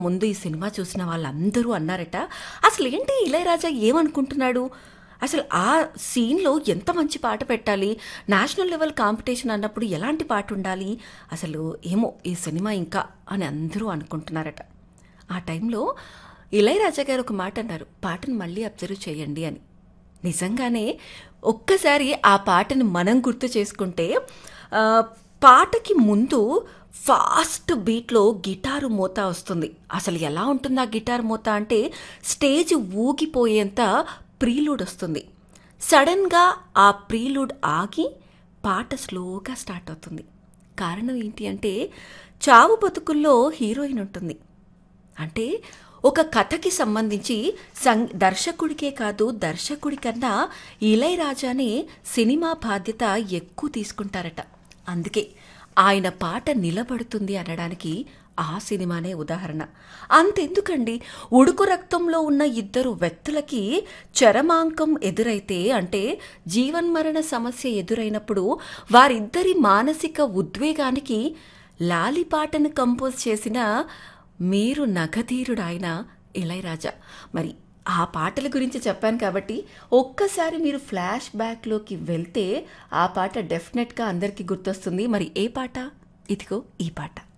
ముందు ఈ సినిమా చూసిన వాళ్ళందరూ అన్నారట అసలు ఏంటి ఇళయరాజా ఏమనుకుంటున్నాడు అసలు ఆ సీన్లో ఎంత మంచి పాట పెట్టాలి నేషనల్ లెవెల్ కాంపిటీషన్ అన్నప్పుడు ఎలాంటి పాట ఉండాలి అసలు ఏమో ఈ సినిమా ఇంకా అని అందరూ అనుకుంటున్నారట ఆ టైంలో ఇళయరాజా గారు ఒక మాట అన్నారు పాటను మళ్ళీ అబ్జర్వ్ చేయండి అని నిజంగానే ఒక్కసారి ఆ పాటని మనం గుర్తు చేసుకుంటే ఆ, పాటకి ముందు ఫాస్ట్ బీట్లో గిటారు మోత వస్తుంది అసలు ఎలా ఉంటుంది ఆ గిటార్ మోత అంటే స్టేజ్ ఊగిపోయేంత ప్రీలూడ్ వస్తుంది సడన్గా ఆ ప్రీలూడ్ ఆగి పాట స్లోగా స్టార్ట్ అవుతుంది కారణం ఏంటి అంటే చావు బతుకుల్లో హీరోయిన్ ఉంటుంది అంటే ఒక కథకి సంబంధించి సం దర్శకుడికే కాదు దర్శకుడి కన్నా ఇళయరాజానే సినిమా బాధ్యత ఎక్కువ తీసుకుంటారట అందుకే ఆయన పాట నిలబడుతుంది అనడానికి ఆ సినిమానే ఉదాహరణ అంతెందుకండి ఉడుకు రక్తంలో ఉన్న ఇద్దరు వ్యక్తులకి చరమాంకం ఎదురైతే అంటే జీవన్మరణ సమస్య ఎదురైనప్పుడు వారిద్దరి మానసిక ఉద్వేగానికి లాలి పాటను కంపోజ్ చేసిన మీరు నగధీరుడు ఆయన ఇళయరాజా మరి ఆ పాటల గురించి చెప్పాను కాబట్టి ఒక్కసారి మీరు ఫ్లాష్ బ్యాక్లోకి వెళ్తే ఆ పాట డెఫినెట్గా అందరికీ గుర్తొస్తుంది మరి ఏ పాట ఇదిగో ఈ పాట